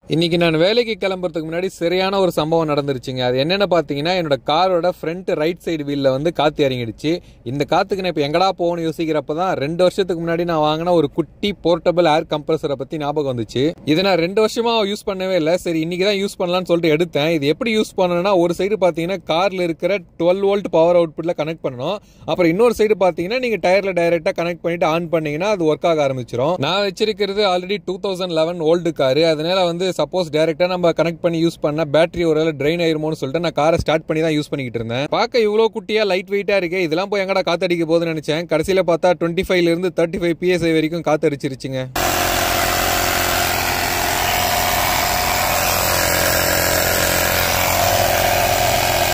இன்னைக்கு நான் வேலைக்கு கிளம்புறதுக்கு முன்னாடி சரியான ஒரு சம்பவம் நடந்துருச்சுங்க அது என்னென்ன பார்த்தீங்கன்னா என்னோட காரோட ஃப்ரண்ட் ரைட் சைடு வீல்ல வந்து காத்து இறங்கிடுச்சு இந்த காத்துக்கு நான் இப்போ எங்கடா போகணும்னு யோசிக்கிறப்ப தான் ரெண்டு வருஷத்துக்கு முன்னாடி நான் வாங்கின ஒரு குட்டி போர்ட்டபிள் ஏர் கம்ப்ரஸரை பத்தி ஞாபகம் வந்துச்சு இதை நான் ரெண்டு வருஷமா யூஸ் பண்ணவே இல்லை சரி இன்னைக்கு தான் யூஸ் பண்ணலாம்னு சொல்லிட்டு எடுத்தேன் இது எப்படி யூஸ் பண்ணணும்னா ஒரு சைடு பார்த்தீங்கன்னா கார்ல இருக்கிற டுவெல் வோல்ட் பவர் அவுட்புட்ல கனெக்ட் பண்ணணும் அப்புறம் இன்னொரு சைடு பார்த்தீங்கன்னா நீங்க டயர்ல டைரக்டா கனெக்ட் பண்ணிட்டு ஆன் பண்ணீங்கன்னா அது ஒர்க் ஆக ஆரம்பிச்சிடும் நான் வச்சிருக்கிறது already two thousand eleven old car அதனால வந்து சப்போஸ் டைரக்டா நம்ம கனெக்ட் பண்ணி யூஸ் பண்ணா பேட்டரி ஒரு ட்ரெயின் ஆயிருமோன்னு சொல்லிட்டு நான் காரை ஸ்டார்ட் பண்ணி தான் யூஸ் பண்ணிக்கிட்டு இருந்தேன் பார்க்க இவ்வளவு குட்டியா லைட் வெயிட்டா இருக்கு இதெல்லாம் போய் எங்கடா காத்தடிக்க போகுதுன்னு நினைச்சேன் கடைசியில பார்த்தா டுவெண்ட்டி ஃபைவ்ல இருந்து தேர்ட்டி ஃபைவ் பிஎஸ்ஐ வரைக்கும் காத்தடிச்சிருச்சுங்க